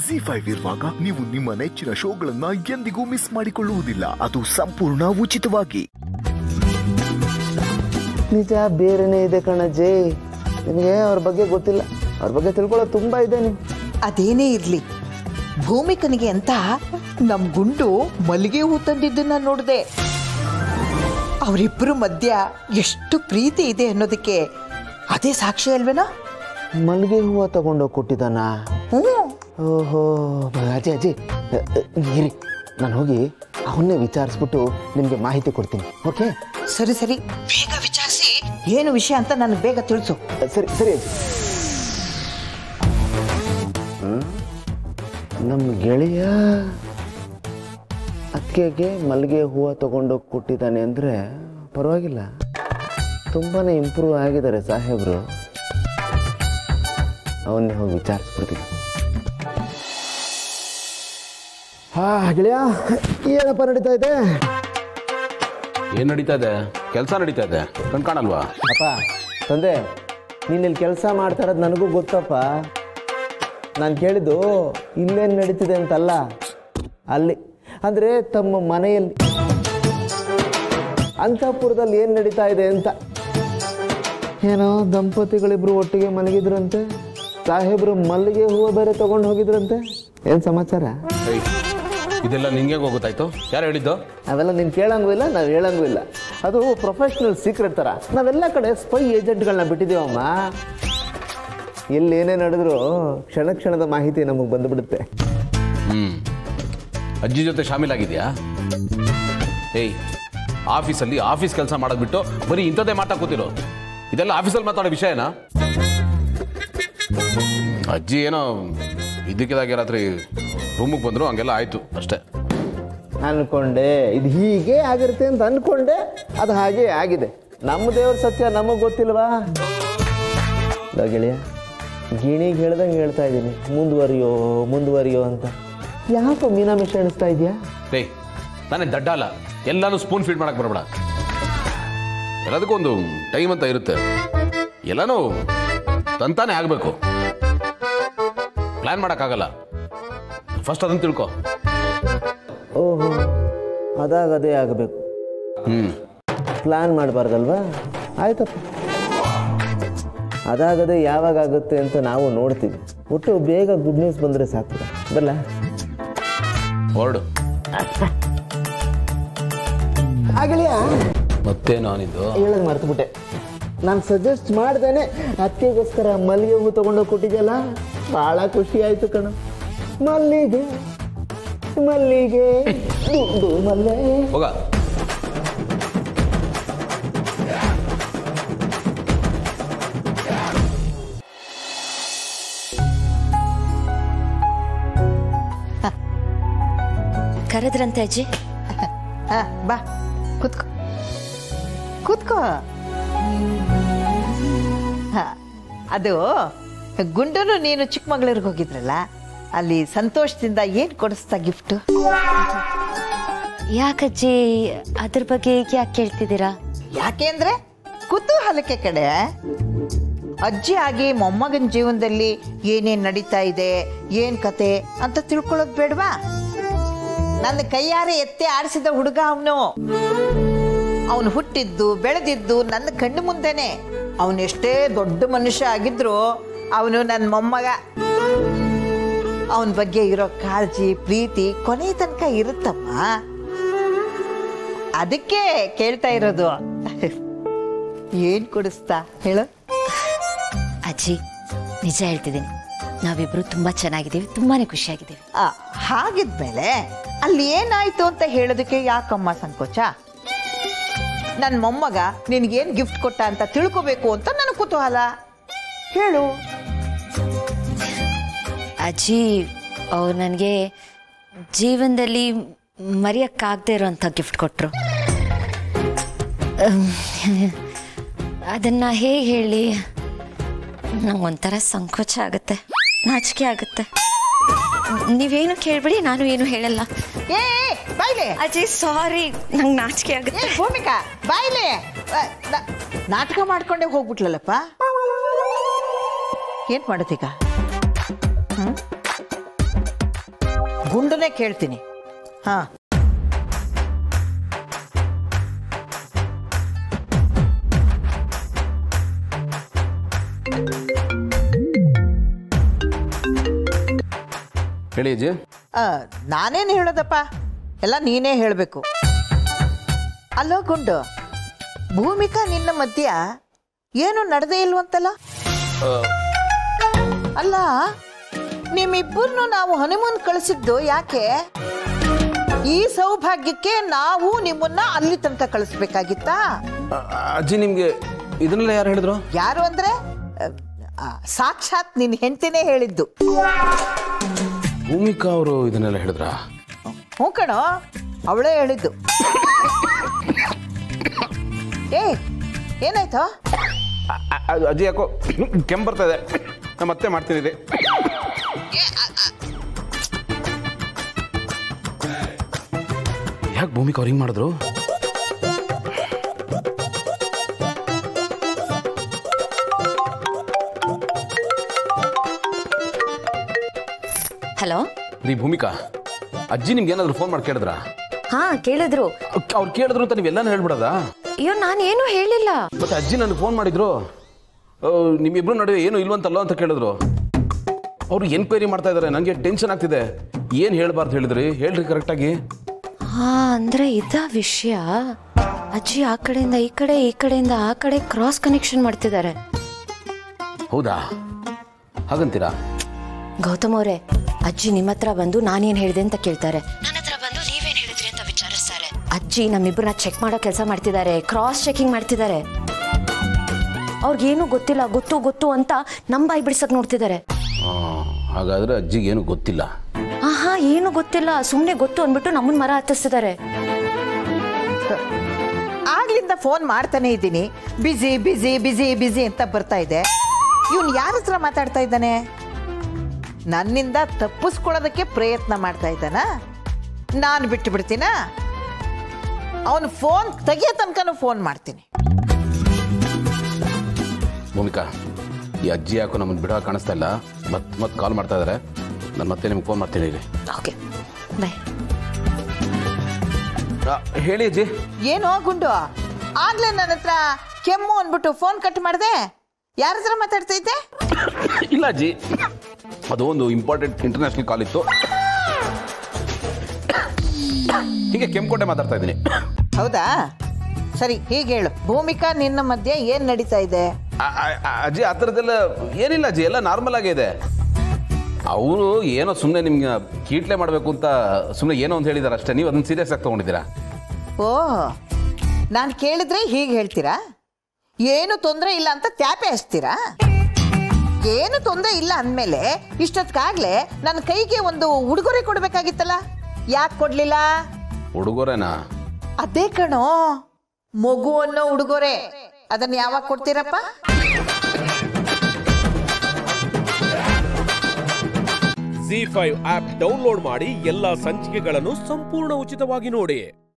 G five ಇರುವಾಗ ನೀವು ನಿಮ್ಮ ನೆಚ್ಚಿನ ಶೋಗಳನ್ನ ಎಂದಿಗೂ ಮಿಸ್ ಮಾಡಿಕೊಳ್ಳುವುದಿಲ್ಲ ಅದು ಸಂಪೂರ್ಣ ಉಚಿತವಾಗಿ ನಿಜ ಬೇರೆನೇ ಇದೆ ಕಣಜ್ಜಿ ನಿಮಗೆ ಅವ್ರ ಬಗ್ಗೆ ಗೊತ್ತಿಲ್ಲ ಅವ್ರ ಬಗ್ಗೆ ತಿಳ್ಕೊಳ್ಳೋದು ತುಂಬಾ ಇದೆ ನೀವು ಅದೇನೇ ಇರ್ಲಿ ಭೂಮಿಕನಿಗೆ ಅಂತ ನಮ್ ಗುಂಡು ಮಲ್ಲಿಗೆ ಹೂ ತಂದಿದ್ದನ್ನ ನೋಡಿದೆ ಅವರಿಬ್ಬರು ಮಧ್ಯ ಎಷ್ಟು ಪ್ರೀತಿ ಇದೆ ಅನ್ನೋದಕ್ಕೆ ಅದೇ ಸಾಕ್ಷಿ ಅಲ್ವೇನೋ ಮಲ್ಲಿಗೆ ಹೂವು ತಗೊಂಡೋಗಿ ಕೊಟ್ಟಿದ್ದಾನ ಹ್ಞೂ ಓಹೋ ಅಜ್ಜಿ ಅಜ್ಜಿ ಅ, ಅ, ಇರಿ ನಾನು ಹೋಗಿ ಅವನ್ನೇ ವಿಚಾರಿಸ್ಬಿಟ್ಟು ನಿಮಗೆ ಮಾಹಿತಿ ಕೊಡ್ತೀನಿ ಓಕೆ ಸರಿ ಸರಿ ಬೇಗ ವಿಚಾರಿಸಿ ಏನು ವಿಷಯ ಅಂತ ನನಗೆ ಬೇಗ ತಿಳಿಸು ಸರಿ ಸರಿ ಅಜ್ಜಿ ಹ್ಮ್? ನಮ್ಮ ಗೆಳೆಯ ಅತ್ತಿಗೆಗೆ ಮಲ್ಲಿಗೆ ಹೂವು ತಗೊಂಡೋಗಿ ಕೊಟ್ಟಿದ್ದಾನೆ ಅಂದರೆ ಪರವಾಗಿಲ್ಲ ತುಂಬಾ ಇಂಪ್ರೂವ್ ಆಗಿದ್ದಾರೆ ಸಾಹೇಬರು ಅವನ್ನೇ ಹೋಗಿ ವಿಚಾರಿಸ್ಬಿಡ್ತೀನಿ ಹಾ ಗೆಳೆಯ ಏನಪ್ಪ ನಡೀತಾ ಇದೆ ಏನ್ ನಡೀತಾ ಇದೆ ಕೆಲಸ ನಡೀತಾ ಇದೆ ಕಣ್ ಕಾಣಲ್ವಾ ಅಪ್ಪ ತಂದೆ ನೀನಿಲ್ಲಿ ಕೆಲಸ ಮಾಡ್ತಾ ಇರೋದು ನನಗೂ ಗೊತ್ತಪ್ಪ ನಾನು ಕೇಳಿದ್ದು ಇಲ್ಲೇನು ನಡೀತಿದೆ ಅಂತಲ್ಲ ಅಲ್ಲಿ ಅಂದರೆ ತಮ್ಮ ಮನೆಯಲ್ಲಿ ಅಂತಃಪುರದಲ್ಲಿ ಏನು ನಡೀತಾ ಇದೆ ಅಂತ ಏನೋ ದಂಪತಿಗಳಿಬ್ರು ಒಟ್ಟಿಗೆ ಮಲಗಿದ್ರಂತೆ ಸಾಹೇಬರು ಮಲ್ಲಿಗೆ ಹೂವು ಬೇರೆ ತಗೊಂಡು ಹೋಗಿದ್ರಂತೆ ಏನು ಸಮಾಚಾರ ಏಯ್, ಇದೆಲ್ಲ ನಿಂಗೆ ಗೊತ್ತಾಯ್ತು ಯಾರು ಹೇಳಿದ್ದು ಅವೆಲ್ಲ ನೀನು ಕೇಳಂಗೂ ಇಲ್ಲ ನಾವು ಹೇಳಂಗೂ ಇಲ್ಲ ಅದು ಪ್ರೊಫೆಷ್ನಲ್ ಸೀಕ್ರೆಟ್ ಥರ ನಾವೆಲ್ಲ ಕಡೆ ಸ್ಪೈ ಏಜೆಂಟ್ಗಳನ್ನ ಬಿಟ್ಟಿದ್ದೀವಮ್ಮ ಎಲ್ಲಿ ಏನೇ ನಡೆದ್ರು ಕ್ಷಣ ಕ್ಷಣದ ಮಾಹಿತಿ ನಮಗೆ ಬಂದುಬಿಡುತ್ತೆ ಹ್ಮ್ ಅಜ್ಜಿ ಜೊತೆ ಶಾಮೀಲಾಗಿದ್ಯಾ ಏಯ್ ಆಫೀಸಲ್ಲಿ ಆಫೀಸ್ ಕೆಲಸ ಮಾಡೋದ್ ಬಿಟ್ಟು ಬರೀ ಇಂಥದ್ದೇ ಮಾತಾ ಕೂತಿರೋ ಇದೆಲ್ಲ ಆಫೀಸಲ್ಲಿ ಮಾತಾಡೋ ವಿಷಯನಾ ಅಜ್ಜಿ ಏನೋ ಇದ್ದಕ್ಕಿದಾಗೆ ರಾತ್ರಿ ರೂಮಿಗೆ ಬಂದ್ರು ಹಂಗೆಲ್ಲ ಆಯ್ತು ಅಷ್ಟೇ ಅನ್ಕೊಂಡೆ ಇದು ಹೀಗೆ ಆಗಿರುತ್ತೆ ಅಂತ ಅನ್ಕೊಂಡೆ ಅದು ಹಾಗೆ ಆಗಿದೆ ನಮ್ಮ ದೇವ್ರ ಸತ್ಯ ನಮಗೆ ಗೊತ್ತಿಲ್ವಾ ಲೋ ಗೆಳೆಯ ಗಿಣಿಗೆ ಹೇಳ್ದಂಗೆ ಹೇಳ್ತಾ ಇದ್ದೀನಿ ಮುಂದುವರಿಯೋ ಮುಂದುವರಿಯೋ ಅಂತ ಯಾಕೋ ಮೀನಾಮಿಷ ಎಣಿಸ್ತಾ ಇದೆಯಾ ಏಯ್ ನಾನೇ ದಡ್ಡ ಅಲ್ಲ ಎಲ್ಲಾನು ಸ್ಪೂನ್ ಫೀಡ್ ಮಾಡಕ್ ಬರಬೇಡ ಎಲ್ಲದಕ್ಕೂ ಒಂದು ಟೈಮ್ ಅಂತ ಇರುತ್ತೆ ಎಲ್ಲಾನು ತಂತಾನೆ ಆಗಬೇಕು ಪ್ಲಾನ್ ಮಾಡೋಕ್ಕಾಗಲ್ಲ ಫಸ್ಟ್ ಅದನ್ನು ತಿಳ್ಕೊ ಓಹೋ ಅದಾಗ ಅದೇ ಆಗಬೇಕು ಹ್ಮ್ ಪ್ಲ್ಯಾನ್ ಮಾಡಬಾರ್ದಲ್ವಾ ಆಯ್ತಪ್ಪ ಅದಾಗದೆ ಯಾವಾಗ ಆಗುತ್ತೆ ಅಂತ ನಾವು ನೋಡ್ತೀವಿ ಒಟ್ಟು ಬೇಗ ಗುಡ್ ನ್ಯೂಸ್ ಬಂದರೆ ಸಾಕು ಬರಲ್ಲ ಹೊರಡು ಆಗಲಿಯಾ ಮತ್ತೆ ನಾನಿದ್ದು ಹೇಳೋದು ಮರ್ತುಬಿಟ್ಟೆ ನಾನು ಸಜೆಸ್ಟ್ ಮಾಡ್ದೇನೆ ಅತ್ತೆಗೋಸ್ಕರ ಮಲ್ಲಿಗೆ ಹೂ ತಗೊಂಡೋಗಿ ಕೊಟ್ಟಿದ್ಯಲ್ಲ ಭಾಳ ಖುಷಿ ಆಯ್ತು ಕಣ ಮಲ್ಲಿಗೆ ಮಲ್ಲಿಗೆ ದುಡ್ಡು ಮಲ್ಲೆ ಹೋಗ ಕರೆದ್ರಂತೆ ಅಜ್ಜಿ ಹಾ ಬಾ ಕೂತ್ಕೋ ಕೂತ್ಕೋ ಹಾ, ಅದು ಗುಂಡನು ನೀನು ಚಿಕ್ಕಮಗಳೂರಿಗೆ ಹೋಗಿದ್ರಲ್ಲ ಅಲ್ಲಿ ಸಂತೋಷದಿಂದ ಏನ್ ಕೊಡಿಸ್ತಾ ಗಿಫ್ಟ್ ಯಾಕಜ್ಜಿ ಅದ್ರ ಬಗ್ಗೆ ಯಾಕೆ ಕೇಳ್ತಿದ್ದೀರಾ ಯಾಕೆಂದ್ರೆ ಕುತೂಹಲಕ್ಕೆ ಕಡೆ ಅಜ್ಜಿ ಆಗಿ ಮೊಮ್ಮಗನ ಜೀವನದಲ್ಲಿ ಏನೇನ್ ನಡೀತಾ ಇದೆ ಏನ್ ಕತೆ ಅಂತ ತಿಳ್ಕೊಳ್ಳೋದು ಬೇಡವಾ ನನ್ನ ಕೈಯಾರೆ ಎತ್ತೆ ಆಡಿಸಿದ ಹುಡುಗ ಅವನು ಅವನು ಹುಟ್ಟಿದ್ದು ಬೆಳೆದಿದ್ದು ನನ್ನ ಕಣ್ಣು ಮುಂದೆನೆ ಅವನೆಷ್ಟೇ ದೊಡ್ಡ ಮನುಷ್ಯ ಆಗಿದ್ರು ಅವನು ನನ್ನ ಮೊಮ್ಮಗ ಅವನ ಬಗ್ಗೆ ಇರೋ ಕಾಳಜಿ ಪ್ರೀತಿ ಕೊನೆ ತನಕ ಇರುತ್ತಮ್ಮ ಅದಕ್ಕೆ ಕೇಳ್ತಾ ಇರೋದು ಏನ್ ಕೊಡಿಸ್ತಾ ಹೇಳು ಅಜ್ಜಿ ನಿಜ ಹೇಳ್ತಿದ್ದೀನಿ ನಾವಿಬ್ರು ತುಂಬಾ ಚೆನ್ನಾಗಿದ್ದೀವಿ ತುಂಬಾನೇ ಖುಷಿಯಾಗಿದ್ದೀವಿ ಆ, ಹಾಗಿದ್ಮೇಲೆ ಅಲ್ಲಿ ಏನಾಯ್ತು ಅಂತ ಹೇಳೋದಕ್ಕೆ ಯಾಕಮ್ಮ ಸಂಕೋಚ ನನ್ನ ಮೊಮ್ಮಗ ನಿನ್ಗೇನ್ ಗಿಫ್ಟ್ ಕೊಟ್ಟ ಅಂತ ತಿಳ್ಕೊಬೇಕು ಅಂತ ನನ್ನ ಕುತೂಹಲ ಹೇಳು ಅಜ್ಜಿ ಅವ್ರು ನನಗೆ ಜೀವನದಲ್ಲಿ ಮರೆಯೋಕ್ಕಾಗದೇ ಇರೋಂಥ ಗಿಫ್ಟ್ ಕೊಟ್ಟರು ಅದನ್ನು ಹೇಗೆ ಹೇಳಿ ನಂಗೊಂಥರ ಸಂಕೋಚ ಆಗುತ್ತೆ ನಾಚಿಕೆ ಆಗುತ್ತೆ ನೀವೇನು ಕೇಳ್ಬಿಡಿ ನಾನು ಏನು ಹೇಳಲ್ಲ ಏ ಏ, ಬಾಯ್ಲೆ ಅಜ್ಜಿ ಸಾರಿ ನಂಗೆ ನಾಚಿಕೆ ಏ ಆಗುತ್ತೆ ಭೂಮಿಕಾ ಬಾಯ್ಲೆ ಆ, ನ- ನಾಟಕ ಮಾಡ್ಕೊಂಡೇ ಹೋಗ್ಬಿಟ್ಲಲ್ಲಪ್ಪ ಏನ್ ಮಾಡುತ್ತೀಗ ಹ್ಮ್ ಗುಂಡನ್ನೇ ಕೇಳ್ತೀನಿ ಹಾ ಹೇಳಿ ಅಜ್ಜಿ ಆ, ನಾನೇನು ಹೇಳೋದಪ್ಪ ಎಲ್ಲ ನೀನೇ ಹೇಳಬೇಕು ಅಲ್ಲೋ ಗುಂಡು ಭೂಮಿಕಾ ನಿನ್ನ ಮಧ್ಯ ಏನು ನಡೆದೇ ಇಲ್ವಂತಲ್ಲ ಅಲ್ಲ ನಿಮ್ಮಿಬ್ಬರನ್ನು ನಾವು ಹನಿಮೂನ್ ಕಳಿಸಿದ್ದು ಯಾಕೆ ಈ ಸೌಭಾಗ್ಯಕ್ಕೆ ನಾವು ನಿಮ್ಮನ್ನ ಅಲ್ಲಿ ತನಕ ಕಳಿಸ್ಬೇಕಾಗಿತ್ತಾ ಅ, ಅಜ್ಜಿ ನಿಮ್ಗೆ ಇದನ್ನೆಲ್ಲ ಯಾರು ಹೇಳಿದ್ರು ಯಾರು ಅಂದ್ರೆ ಆ, ಆ, ಸಾಕ್ಷಾತ್ ನಿನ್ನ ಹೆಂಡತಿನೇ ಹೇಳಿದ್ದು ಭೂಮಿಕಾ ಅವರು ಇದನ್ನೆಲ್ಲ ಹೇಳಿದ್ರಾ ಹ್ಞೂ ಕಣೋ ಅವಳೇ ಹೇಳಿದ್ದು ಏ ಏನಾಯ್ತು ಅ- ಅ- ಅಜ್ಜಿ ಯಾಕೋ ಕೆಮ್ಮು ಬರ್ತಾ ಇದೆ ನಾ ಮತ್ತೆ ಮಾಡ್ತೀನಿ ರೀ ಯಾಕೆ ಭೂಮಿಕಾ ಅವ್ರು ಹಿಂಗೆ ಮಾಡಿದ್ರು ಹಲೋ ರೀ ಭೂಮಿಕಾ ಅಜ್ಜಿ ನಿಮ್ಗೆ ಏನಾದ್ರು ಫೋನ್ ಮಾಡಿ ಕೇಳಿದ್ರಾ ಹಾ ಕೇಳಿದ್ರು ಅವ್ರು ಕೇಳಿದ್ರು ಅಂತ ನೀವೆಲ್ಲಾನು ಹೇಳ್ಬಿಡೋದಾ ಅಯ್ಯೋ ನಾನೇನು ಹೇಳಿಲ್ಲ ಮತ್ತೆ ಅಜ್ಜಿ ನನಗೆ ಫೋನ್ ಮಾಡಿದ್ರು ಆ, ನಿಮ್ಮಿಬ್ರು ನಡುವೆ ಏನು ಇಲ್ವಂತಲ್ಲ ಅಂತ ಕೇಳಿದ್ರು ಅವರು ಎನ್ಕ್ವೈರಿ ಮಾಡ್ತಾ ಇದ್ದಾರೆ ನನಗೆ ಟೆನ್ಷನ್ ಆಗ್ತಿದೆ ಏನು ಹೇಳ್ಬಾರ್ದು ಹೇಳಿದ್ರಿ ಹೇಳ್ರಿ ಕರೆಕ್ಟಾಗಿ ಹಾ ಅಂದ್ರೆ ಇದ ವಿಷಯ ಅಜ್ಜಿ ಆ ಕಡೆಯಿಂದ ಈ ಕಡೆ ಈ ಕಡೆಯಿಂದ ಆ ಕಡೆ ಕ್ರಾಸ್ ಕನೆಕ್ಷನ್ ಮಾಡ್ತಿದ್ದಾರೆ ಹೌದಾ ಹಾಗಂತೀರಾ ಗೌತಮ್ ಅವರೇ ಅಜ್ಜಿ ನಿಮ್ಮ ಹತ್ರ ಬಂದು ನಾನೇನ್ ಹೇಳಿದೆ ಅಂತ ಕೇಳ್ತಾರೆ ನನ್ನ ಹತ್ರ ಬಂದು ನೀವೇನ್ ಹೇಳಿದ್ರಿ ಅಂತ ವಿಚಾರಿಸ್ತಾರೆ ಅಜ್ಜಿ ನಮ್ಮಿಬ್ಬರನ್ನ ಚೆಕ್ ಮಾಡೋ ಕೆಲಸ ಮಾಡ್ತಿದ್ದಾರೆ ಕ್ರಾಸ್ ಚೆಕಿಂಗ್ ಮಾಡ್ತಿದ್ದಾರೆ ಅವ್ರಿಗೇನು ಗೊತ್ತಿಲ್ಲ ಗೊತ್ತು ಗೊತ್ತು ಅಂತ ನಮ್ ಬಾಯಿ ಬಿಡ್ಸಕ್ ನೋಡ್ತಿದ್ದಾರೆ ಆ, ಹಾಗಾದ್ರೆ ಅಜ್ಜಿಗೆ ಏನು ಗೊತ್ತಿಲ್ಲ ಆಹಾ ಏನು ಗೊತ್ತಿಲ್ಲ ಸುಮ್ನೆ ಗೊತ್ತು ಅಂದ್ಬಿಟ್ಟು ನಮ್ಮನ್ ಮರ ಹತ್ತಿಸ್ತಿದ್ದಾರೆ ಆಗ್ಲಿಂದ ಫೋನ್ ಮಾಡ್ತಾನೆ ಇದ್ದೀನಿ ಬಿಸಿ ಬಿಸಿ ಬಿಸಿ ಬಿಸಿ ಅಂತ ಬರ್ತಾ ಇದೆ ಇವನು ಯಾರ ಹತ್ರ ಮಾತಾಡ್ತಾ ಇದ್ದಾನೆ ನನ್ನಿಂದ ತಪ್ಪಿಸ್ಕೊಳ್ಳೋದಕ್ಕೆ ಪ್ರಯತ್ನ ಮಾಡ್ತಾ ಇದ್ದಾನ ನಾನು ಬಿಟ್ಟು ಬಿಡ್ತೀನ ಅವನು ಫೋನ್ ತೆಗಿಯೋ ತನಕನೂ ಫೋನ್ ಮಾಡ್ತೀನಿ ಭೂಮಿಕಾ ಈ ಅಜ್ಜಿ ಯಾಕೋ ನಮ್ಮನ್ನು ಬಿಡೋ ಕಾಣಿಸ್ತಾ ಇಲ್ಲ ಮತ್ತೆ ಮತ್ತೆ ಕಾಲ್ ಮಾಡ್ತಾ ಇದ್ದಾರೆ ನಾನು ಮತ್ತೆ ನಿಮ್ಗೆ ಫೋನ್ ಮಾಡ್ತೀನಿ ರೀ ಓಕೆ ಬಾಯ್ ಆ, ಹೇಳಿ ಅಜ್ಜಿ ಏನೋ ಗುಂಡು ಆಗ್ಲೇ ನನ್ನ ಹತ್ರ ಕೆಮ್ಮು ಅಂದ್ಬಿಟ್ಟು ಫೋನ್ ಕಟ್ ಮಾಡಿದೆ ಯಾರ ಹತ್ರ ಮಾತಾಡ್ತಾ ಇದ್ದೆ ಇಲ್ಲ ಅಜ್ಜಿ ಅದು ಒಂದು ಇಂಪಾರ್ಟೆಂಟ್ ಇಂಟರ್ನ್ಯಾಷನಲ್ ಕಾಲ್ ಇತ್ತು ಹೀಗೆ ಕೆಂಪುಕೋಟೆ ಮಾತಾಡ್ತಾ ಇದ್ದೀನಿ ಹೌದಾ ಸರಿ ಹೀಗೆ ಹೇಳು ಭೂಮಿಕಾ ನಿನ್ನ ಮಧ್ಯೆ ಏನ್ ನಡೀತಾ ಇದೆ ಆ- ಆ- ಆ- ಅಜ್ಜಿ ಆ ಥರದ್ದೆಲ್ಲ ಏನಿಲ್ಲ ಅಜ್ಜಿ ಎಲ್ಲ ನಾರ್ಮಲ್ ಆಗೇ ಇದೆ ಅವರು ಏನೋ ಸುಮ್ಮನೆ ನಿಮ್ಗೆ ಕೀಟ್ಲೆ ಮಾಡಬೇಕು ಅಂತ ಸುಮ್ಮನೆ ಏನೋ ಅಂತ ಹೇಳಿದಾರೆ ಅಷ್ಟೇ ನೀವು ಅದನ್ನ ಸೀರಿಯಸ್ ಆಗಿ ತೊಗೊಂಡಿದ್ದೀರಾ ಓ ನಾನು ಕೇಳಿದ್ರೆ ಹೀಗೆ ಹೇಳ್ತೀರಾ ಏನು ತೊಂದರೆ ಇಲ್ಲ ಅಂತ ತ್ಯಾಪೆ ಹಚ್ತೀರಾ ಏನು ತೊಂದರೆ ಇಲ್ಲ ಅಂದಮೇಲೆ ಇಷ್ಟೊತ್ತಿಗಾಗ್ಲೇ ನನ್ನ ಕೈಗೆ ಒಂದು ಉಡುಗೊರೆ ಕೊಡ್ಬೇಕಾಗಿತ್ತಲ್ಲ ಯಾಕೆ ಕೊಡ್ಲಿಲ್ಲ ಹುಡುಗರೇನಾ ಅದೇ ಕಣೋ ಮಗು ಅನ್ನೋ ಉಡುಗೊರೆ ಅದನ್ನ ಯಾವಾಗ ಕೊಡ್ತೀರಪ್ಪ ಜಿ ಫೈವ್ ಆಪ್ ಡೌನ್ಲೋಡ್ ಮಾಡಿ ಎಲ್ಲಾ ಸಂಚಿಕೆಗಳನ್ನು ಸಂಪೂರ್ಣ ಉಚಿತವಾಗಿ ನೋಡಿ